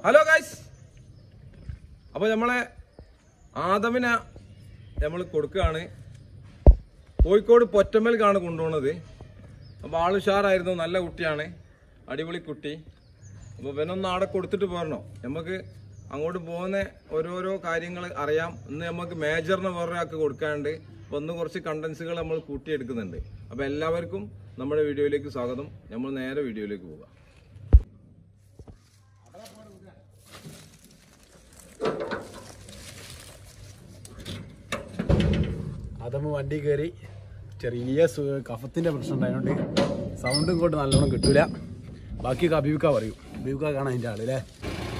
Hello guys അപ്പൊ നമ്മളെ ആദമിനെ നമ്മൾ കൊടുക്കുകയാണ് കോഴിക്കോട് പൊറ്റമ്മൽക്കാണ് കൊണ്ടുപോകുന്നത് അപ്പോൾ ആൾ ഉഷാറായിരുന്നു നല്ല കുട്ടിയാണ് അടിപൊളി കുട്ടി അപ്പോൾ ഇവനൊന്ന് ആടെ കൊടുത്തിട്ട് പോരണോ നമുക്ക് അങ്ങോട്ട് പോകുന്ന ഓരോരോ കാര്യങ്ങൾ അറിയാം ഇന്ന് നമുക്ക് മേജറിന് വേറൊരാൾക്ക് കൊടുക്കാനുണ്ട് അപ്പോൾ ഒന്ന് കുറച്ച് കണ്ടൻസുകൾ നമ്മൾ കൂട്ടിയെടുക്കുന്നുണ്ട് അപ്പോൾ എല്ലാവർക്കും നമ്മുടെ വീഡിയോയിലേക്ക് സ്വാഗതം നമ്മൾ നേരെ വീഡിയോയിലേക്ക് പോകാം അതമ്മ വണ്ടി കയറി ചെറിയ സു- കഫത്തിന്റെ പ്രശ്നം ഉണ്ടായതുകൊണ്ട് സൗണ്ട് ഇങ്ങോട്ട് നല്ലോണം കിട്ടൂല ബാക്കി അബീബിക്ക പറയൂ അബീബിക്ക കാണാൻ അതിന്റെ ആള് അല്ലേ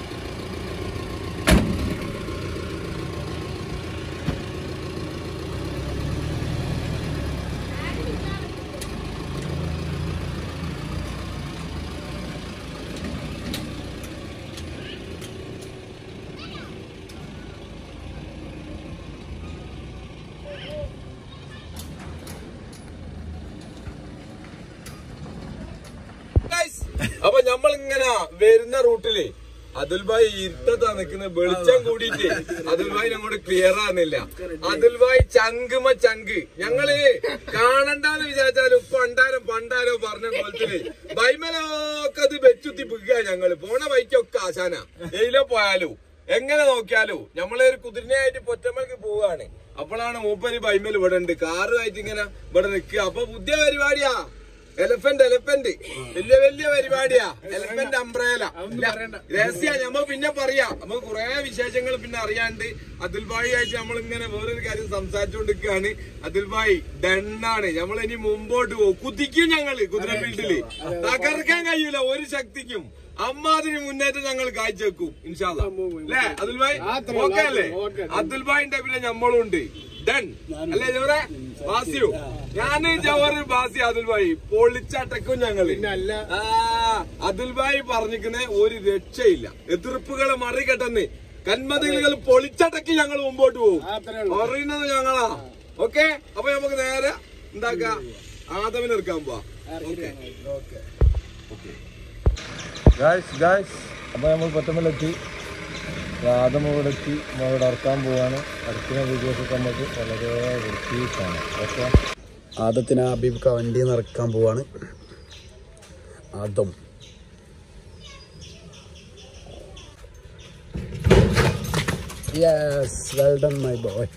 അപ്പൊ നമ്മൾ ഇങ്ങനെ വരുന്ന റൂട്ടില് അതുൽ ഭായ് ഇരുട്ടത്താ നിക്കുന്ന വെളിച്ചം കൂടിയിട്ട് അതുൽ ഭായി അങ്ങോട്ട് ക്ലിയർ ആകുന്നില്ല അതുൽ ഭായ് ചങ്കുമ ചങ്ക് ഞങ്ങള് കാണണ്ടെന്ന് വിചാരിച്ചാലും പണ്ടാരോ പണ്ടാരോ പറഞ്ഞ പോലത്തില് ബൈമലൊക്കെ അത് വെച്ചുത്തി പിക്കുക ഞങ്ങള് പോണ വൈക്കൊക്കെ ആശാന എയിലോ പോയാലും എങ്ങനെ നോക്കിയാലും നമ്മളെ ഒരു കുതിരനെയായിട്ട് പൊറ്റമ്മൾക്ക് പോവുകയാണ് അപ്പോഴാണ് മൂപ്പര് ബൈമൽ ഇവിടെ ഉണ്ട് കാറുമായിട്ട് ഇങ്ങനെ ഇവിടെ നിൽക്കുക അപ്പൊ പുതിയ പരിപാടിയാ എലഫന്റ് എലഫന്റ് വലിയ വലിയ പരിപാടിയാ എലഫന്റ് അംബ്രേല രഹസ്യ നമ്മ പിന്നെ പറയാം നമുക്ക് കുറെ വിശേഷങ്ങൾ പിന്നെ അറിയാണ്ട് അതുൽ ഭായി ആയിട്ട് നമ്മൾ ഇങ്ങനെ വേറൊരു കാര്യം സംസാരിച്ചുകൊണ്ടിരിക്കുകയാണ് അതുൽ ഭായി ഡണ്ണാണ് നമ്മൾ ഇനി മുമ്പോട്ട് പോകും കുതിക്കും ഞങ്ങള് കുതിര ഫീൽഡില് തകർക്കാൻ കഴിയൂല ഒരു ശക്തിക്കും അമ്മാതിരി മുന്നേറ്റം ഞങ്ങൾ കാഴ്ചവെക്കും ഇൻഷാല്ല അല്ലേ അതുൽ ഭായി ഓക്കെ അല്ലേ അതുൽ ഭായിന്റെ പിന്നെ നമ്മളും ഉണ്ട് ഡൺ അല്ലേ ജവറെ ബാസിയോ ഞാന് ജവറ് ബാസി അതുൽ ഭായി പൊളിച്ചടക്കും ഞങ്ങള് ആ അതുൽ ഭായി പറഞ്ഞിരിക്കുന്ന ഒരു രക്ഷയില്ല എതിർപ്പുകളെ മറികെട്ടെന്ന് കന്മതികൾ പൊളിച്ചടക്കി ഞങ്ങൾ മുമ്പോട്ട് പോകും അറിയുന്നത് ഞങ്ങളാ ഓക്കെ അപ്പൊ നമുക്ക് നേരെ എന്താക്ക ആദവിന് എടുക്കാൻ പോവാ ഓക്കെ ഗായ്സ് ഗായ്സ് അപ്പൊ നമ്മൾ പൊറ്റമ്മലെത്തി ആദം ഇവിടെ എത്തി ഇവിടെ ഇറക്കാൻ പോവാണ് ഇറക്കുന്ന വീഡിയോസ് ഒക്കെ നമുക്ക് വളരെ വൃത്തിയാണ് ഓക്കെ ആദത്തിന് അബീബിക്ക വണ്ടി നിറക്കാൻ പോവാണ് Adam yes well done my boy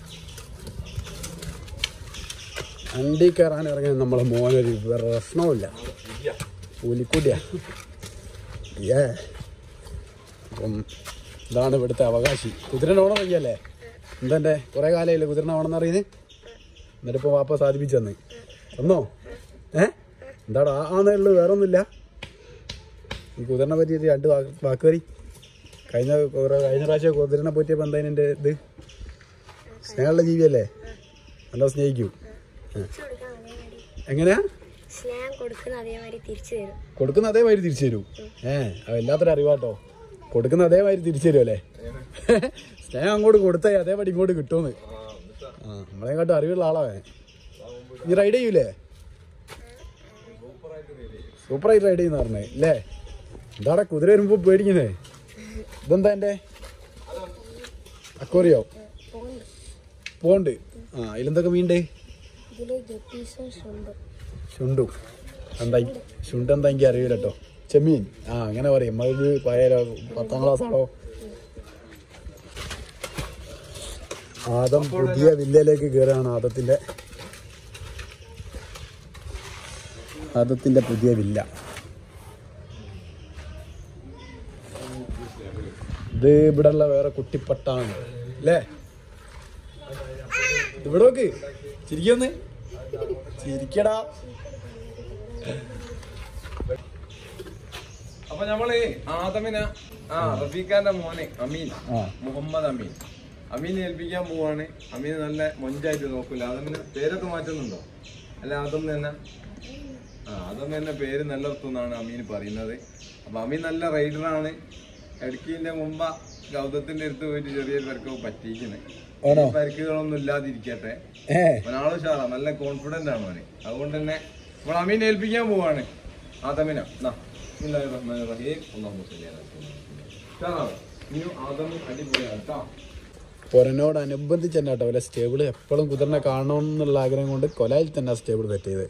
വണ്ടി കയറാൻ ഇറങ്ങിയ നമ്മളെ മോനൊരു പ്രശ്നവുമില്ല പുലിക്കുടിയാ ഏ അപ്പം ഇതാണ് ഇവിടുത്തെ അവകാശി കുതിരനെ ഓണം അറിയല്ലേ എന്തെൻ്റെ കുറേ കാലമായില്ലേ കുതിരനെ ഓണം അറിയുന്നത് എന്നിട്ടിപ്പോൾ വാപ്പ സാധിപ്പിച്ചു തന്ന് തന്നോ ഏ എന്താടാ ആ ആന്നേ ഉള്ളൂ വേറെ ഒന്നുമില്ല ഈ കുതിരനെ പറ്റിയിട്ട് രണ്ട് വാക്ക് വാക്ക് വരി കഴിഞ്ഞ കുറേ കഴിഞ്ഞ പ്രാവശ്യം കുതിരനെ പറ്റിയപ്പോൾ എന്തായാലും എൻ്റെ ഇത് സ്നേഹമുള്ള ജീവിയല്ലേ നല്ല സ്നേഹിക്കൂ ഏ. എങ്ങനെയാ സ്നേഹം കൊടുക്കുന്ന അതേമാതിരി തിരിച്ചു തരും കൊടുക്കുന്ന അതേമാതിരി തിരിച്ചു തരൂ ഏ അത് വല്ലാത്തൊരു അറിവാട്ടോ കൊടുക്കുന്ന അതേമാതിരി തിരിച്ചു തരും അല്ലേ സ്നേഹം അങ്ങോട്ട് കൊടുത്തേ അതേപടി ഇങ്ങോട്ട് കിട്ടുമെന്ന് ആ നമ്മളെക്കാട്ടും അറിവുള്ള ആളാവേ നീ റൈഡ് ചെയ്യൂലേ സൂപ്പറായിട്ട് റൈഡ് ചെയ്യുന്ന പറഞ്ഞേ അല്ലേ എന്താടാ കുതിര വരുമ്പോ പേടിക്കുന്നേ ഇതെന്താ എൻ്റെ അക്കോറിയോ പോണ്ട് പോണ്ട് ആ അതിലെന്തൊക്കെ മീനുണ്ട് ഇതില് ഗപ്പീസും ഷുണ്ടും ശുണ്ടു എന്താ ശുണ്ട് എന്താ എനിക്ക് അറിയില്ല കേട്ടോ ചെമ്മീൻ ആ അങ്ങനെ പറയും നമ്മൾക്ക് പഴയ പത്താം ക്ലാസ് ആണോ ആദം പുതിയ വില്ലയിലേക്ക് കയറുകയാണ് ആദത്തിന്റെ ആദത്തിന്റെ പുതിയ വില്ല ഇത് ഇവിടെ ഉള്ള വേറെ കുട്ടിപ്പട്ടാണ് അല്ലേ ഇത് ഇവിടെ നോക്ക് ചിരിക്കൊന്ന് ചിരിക്കടാ അപ്പൊ നമ്മള് ആദമിന ആ റഫീഖാന്റെ മോനെ അമീൻ ആ. മുഹമ്മദ് അമീൻ അമീൻ ഏൽപ്പിക്കാൻ പോവാണ് അമീൻ നല്ല മൊഞ്ചായിട്ട് നോക്കൂല ആദമിന് പേരൊക്കെ മാറ്റുന്നുണ്ടോ അല്ല ആദം തന്നെ ആ ആദം തന്നെ പേര് നിലനിർത്തുന്നാണ് അമീൻ പറയുന്നത് അപ്പൊ അമീൻ നല്ല റൈഡറാണ് ഇടുക്കിന്റെ മുമ്പ് ഗൗതത്തിന്റെ അടുത്ത് പോയിട്ട് ചെറിയൊരു പേർക്ക് പറ്റിയിരിക്കുന്നത് ആണോ പരിക്കുകളൊന്നും ഇല്ലാതിരിക്കട്ടെ ഏ അവനാള് ഉഷാറാ നല്ല കോൺഫിഡന്റ് ആണ് അവന് അതുകൊണ്ട് തന്നെ നമ്മൾ അമീൻ ഏൽപ്പിക്കാൻ പോവാണ് ആദമിന നാ. ബിസ്മില്ലാഹിർ റഹ്മാനിർ റഹീം. അല്ലാഹുമ്മ സ്വല്ലി അലാ സയ്യിദിനാ മുഹമ്മദ്. ഉഷാറാണ്. ഇനി അതും അടിപൊളിയാണ് കേട്ടോ പൊരനോടനുബന്ധിച്ച് തന്നെ കേട്ടോ വല്ല സ്റ്റേബിൾ എപ്പോഴും കുതിരനെ കാണണം എന്നുള്ള ആഗ്രഹം കൊണ്ട് കൊലായിൽ തന്നെ സ്റ്റേബിൾ സെറ്റ് ചെയ്ത്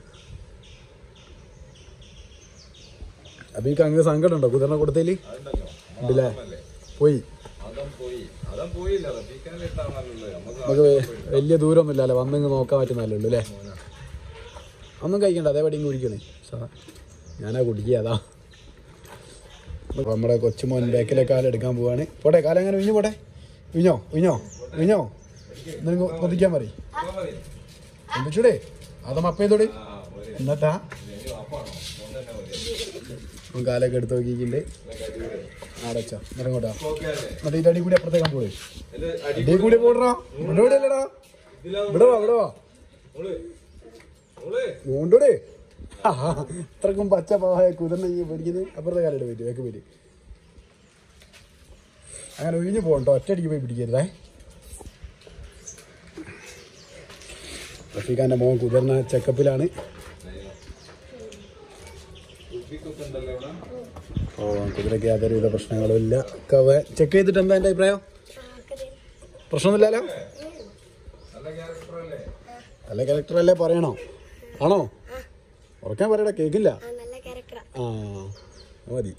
അപ്പൊ ഈ കങ്ങ് സങ്കടം ഉണ്ടോ കുതിരനെ കൊടുത്തേല് അതുണ്ടല്ലോ ഉണ്ടല്ലേ പോയി അതും പോയി അതും പോയില്ല റഫീഖാനിട്ടാണല്ലോ നമുക്ക് നമുക്ക് വെ- വലിയ ദൂരമൊന്നും ഇല്ലല്ലോ വന്നിങ്ങ് നോക്കാൻ പറ്റുന്നല്ലേ ഉള്ളൂ അല്ലേ ഒന്നും കഴിക്കണ്ട അതേപടി ഇങ്ങ് കുടിക്കണേ സാ- ഞാനാ കുടിക്കുക അതാ അപ്പൊ നമ്മുടെ കൊച്ചുമോൻ ബാക്കിലെ കാലം എടുക്കാൻ പോവാണ് പോട്ടെ കാലം അങ്ങനെ വിഞ്ഞു പോട്ടെ വിഞ്ഞോ വിഞ്ഞോ വിഞ്ഞോ നിങ്ങൾ കൊതിക്കാൻ മതി എന്തിച്ചൂടെ അത് മപ്പയതോടെ എന്നിട്ടാ അവൻ കാലൊക്കെ എടുത്ത് നോക്കിയിട്ടുണ്ട് അടച്ചോ ഇറങ്ങോട്ടാ ഓക്കെ അല്ലേ എന്നിട്ട് ഇതിന്റെ അടി കൂടി അപ്പുറത്തേക്കാൻ പോളെ ഇത് അടി അടി കൂടി പോടാ ഇവിടെ ഇവിടെ അല്ലടാ ഇവിടെ വാ ഇവിടെ വാ മോള് മോള് മോണ്ടോടെ ഇത്രക്കും പച്ച പാവായ കുതിർന്ന ഈ പിടിക്കുന്നത് അപ്പുറത്തെ കാലിട്ട് പോയിട്ട് വേക്ക് പോയിട്ട് അങ്ങനെ ഒഴിഞ്ഞു പോകണ്ടോ ഒറ്റയടിക്ക് പോയി പിടിക്കരുതേ റഫീഖാന്റെ മോൻ കുതിർന്ന ചെക്കപ്പിലാണ് ഉപ്പിക്കൊക്കെ ഉണ്ടല്ലോ ഇവിടെ ഓ കുതിരയ്ക്ക് യാതൊരുവിധ പ്രശ്നങ്ങളും ഇല്ല ചെക്ക് ചെയ്തിട്ട് എന്താ എൻ്റെ അഭിപ്രായം പ്രശ്നമൊന്നുമില്ലല്ലോ നല്ല ക്യാരക്ടർ അല്ലേ നല്ല ക്യാരക്ടറല്ലേ പറയണോ ആണോ ഉറക്കാൻ പറയടാ കേക്കില്ല ആ നല്ല ക്യാരക്ടറാ ആ അത് മതി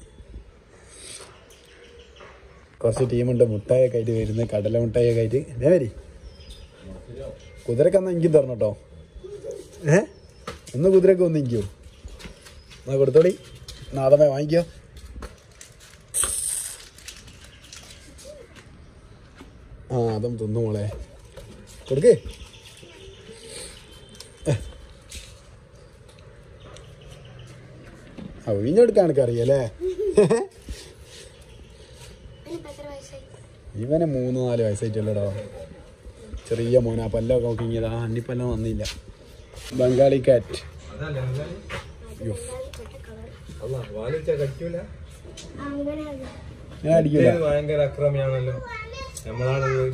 കുറച്ച് ടീമുണ്ട് മുട്ടായൊക്കെ ആയിട്ട് വരുന്നത് കടല മുട്ടായൊക്കെ ആയിട്ട് ഇതേ വരി കുതിരക്ക് അന്ന് എനിക്കും തരണം കേട്ടോ ഏ ഒന്ന് കുതിരക്ക് ഒന്ന് എനിക്കോ എന്നാ കൊടുത്തോളി നാദമേ വാങ്ങിക്കോ ആ അതും തിന്നു മോളെ കൊടുക്കേ ആ ഒഴിഞ്ഞെടുക്കാൻ എനിക്കറിയല്ലേ അതിനിപ്പോ എത്ര വയസ്സായി ഇവന് മൂന്ന് നാല് വയസ്സായിട്ടുള്ളടോ ചെറിയ മോനാ പല്ലൊക്കെ നോക്കിങ്ങിയതാ അന്നിപ്പല്ലം വന്നില്ല ബംഗാളി കാറ്റ് അതല്ലേ ബംഗാളി അത് ബംഗാളി മറ്റേ കളർ അല്ല വാലിച്ച കടിക്കൂല അങ്ങനെ അത് ഞാൻ അടിക്കൂല ഇത് ഭയങ്കര അക്രമിയാണല്ലോ നമ്മളാണത്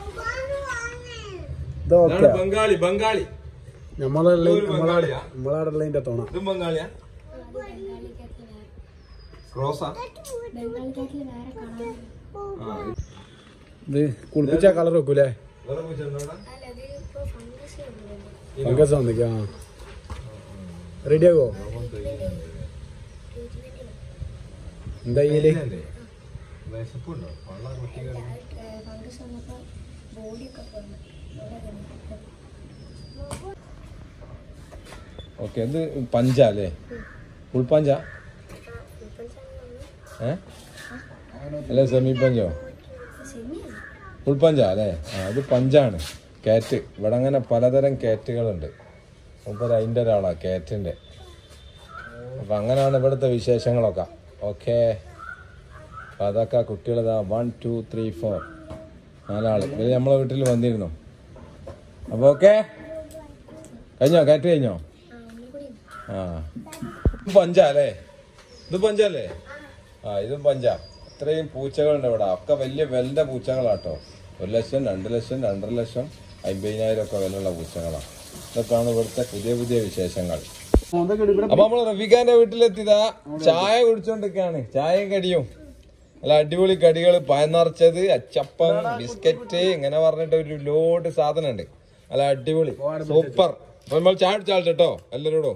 ഇതൊക്കെ ഇതാണ് ബംഗാളി ബംഗാളി നമ്മളെ ഒരു ബംഗാളിയാ? നമ്മളാടുള്ളതിന്റെ തോണ ഇതും ബംഗാളിയാ അത് ബംഗാളിക്കകത്ത് വേറെ ക്രോസാ ബംഗാളിക്കകത്ത് വേറെ കളർ ആ ഇത് കുളിപ്പിച്ച കളർ വെക്കൂലേ വേറെ പൂച്ചണ്ടോടാ അല്ല അത് ഇപ്പൊ ഫംഗസ് ഉണ്ടല്ലോ ഫംഗസ് വന്നിക്കാ റെഡി ആകോ എന്താ ചെയ്യല് വിശപ്പുണ്ടോ വെള്ളം കുട്ടി ഫംഗസ് വന്നപ്പോ ബോഡിയൊക്കെ പോയി ഓക്കെ ഇത് പഞ്ച അല്ലേ ഉൾപഞ്ച ഏ അല്ല സെമി പഞ്ചോ സെമിയാണ് ഉൾപഞ്ച അല്ലേ ആ ഇത് പഞ്ചാണ് കാറ്റ് ഇവിടെ അങ്ങനെ പലതരം കാറ്റുകളുണ്ട് മുമ്പ് അതിൻ്റെ ഒരാളാ കാറ്റിൻ്റെ അപ്പം അങ്ങനെയാണ് ഇവിടുത്തെ വിശേഷങ്ങളൊക്കെ ഓക്കെ അപ്പം അതൊക്കെ കുട്ടികളിതാ വൺ ടു ത്രീ ഫോർ നാലാള് ഇവര് നമ്മളെ വീട്ടിൽ വന്നിരുന്നു അപ്പോൾ ഓക്കെ കഴിഞ്ഞോ കാറ്റ് കഴിഞ്ഞോ ആ ഒന്നുകൂടി ഉണ്ട്. ആ ഇത് പഞ്ച അല്ലേ ഇത് പഞ്ചല്ലേ ആ ഇതും പഞ്ച ഇത്രയും പൂച്ചകളുണ്ട് ഇവിടെ ഒക്കെ വലിയ വിലന്റെ പൂച്ചകളാട്ടോ ഒരു ലക്ഷം രണ്ട് ലക്ഷം രണ്ടര ലക്ഷം അമ്പതിനായിരം ഒക്കെ വിലയുള്ള പൂച്ചകളാണ് ഇതൊക്കെയാണ് ഇവിടുത്തെ പുതിയ പുതിയ വിശേഷങ്ങൾ അപ്പൊ നമ്മള് റഫീഖാന്റെ വീട്ടിലെത്തിയതാ ചായ കുടിച്ചോണ്ടിരിക്കാണ് ചായയും കടിയും നല്ല അടിപൊളി കടികൾ പയന്നറച്ചത് അച്ചപ്പം ബിസ്ക്കറ്റ് ഇങ്ങനെ പറഞ്ഞിട്ട് ഒരു ലോഡ് സാധനം ഉണ്ട് നല്ല അടിപൊളി സൂപ്പർ അപ്പൊ നമ്മൾ ചായ കുടിച്ചാൽ കേട്ടോ എല്ലാരോടും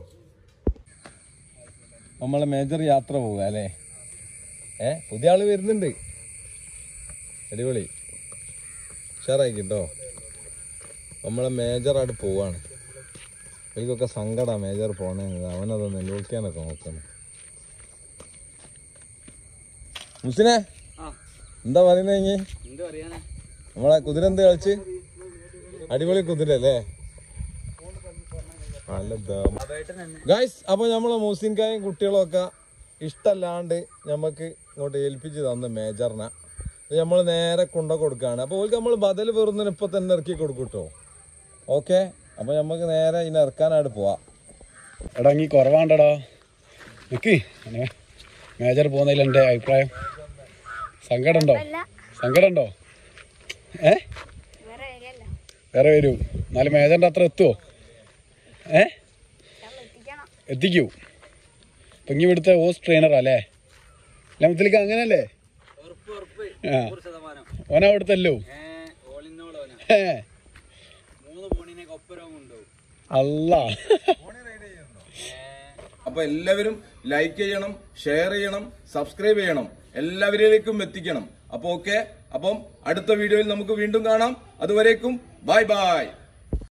നമ്മളെ മേജർ യാത്ര പോവുക അല്ലേ ഏ പുതിയ ആള് വരുന്നുണ്ട് അടിപൊളി ഉഷാറായി കേട്ടോ നമ്മളെ മേജറായിട്ട് പോവാണ് എനിക്കൊക്കെ സങ്കടാ മേജർ പോണേന്നത് അവനത് നെല്ലോക്കിയാനൊക്കെ നോക്കുന്നു മുസിനെ എന്താ പറയുന്നത് ഇനി നമ്മളെ കുതിര എന്ത് കളിച്ച് അടിപൊളി കുതിര അല്ലേ നല്ല ഗായ്സ് അപ്പൊ നമ്മളെ മുസ്ലിംകായും കുട്ടികളും ഒക്കെ ഇഷ്ടല്ലാണ്ട് നമുക്ക് ഇങ്ങോട്ട് ഏൽപ്പിച്ച് തന്ന മേജറിനെ നമ്മൾ നേരെ കൊണ്ട കൊടുക്കാണ് അപ്പൊ ഓൾക്ക് നമ്മൾ ബദൽ വെറുന്നതിന് ഇപ്പൊ തന്നെ ഇറക്കി കൊടുക്കും കേട്ടോ ഓക്കെ അപ്പൊ നമുക്ക് നേരെ ഇനി ഇറക്കാനായിട്ട് പോവാം എടാ നീ കുറവാണ്ടടാ നിക്ക് മേജർ പോകുന്നതിൽ എൻ്റെ അഭിപ്രായം സങ്കടമുണ്ടോ സങ്കടമുണ്ടോ ഏ വേറെ വരികയല്ല വേറെ വരൂ എന്നാലും മേജറിൻ്റെ അത്ര എത്തുമോ ഏ നമ്മൾ എത്തിക്കണം എത്തിക്കൂ ഇപ്പം ഇനി ഇവിടുത്തെ ഹോസ്റ്റ് ട്രെയിനറാ അല്ലേ ലമത്തിലേക്ക് അങ്ങനല്ലേ ആ നൂറ് ശതമാനം ഓന അവിടുത്തല്ലോ ഏ ഓളിനോളോന ഏ മൂന്ന് പോണിനെ ഒപ്പരം കൊണ്ടുപോകും അല്ല അപ്പൊ എല്ലാവരും ലൈക്ക് ചെയ്യണം ഷെയർ ചെയ്യണം സബ്സ്ക്രൈബ് ചെയ്യണം എല്ലാവരിലേക്കും എത്തിക്കണം അപ്പൊ ഓക്കെ അപ്പം അടുത്ത വീഡിയോയിൽ നമുക്ക് വീണ്ടും കാണാം അതുവരേക്കും ബൈ ബൈ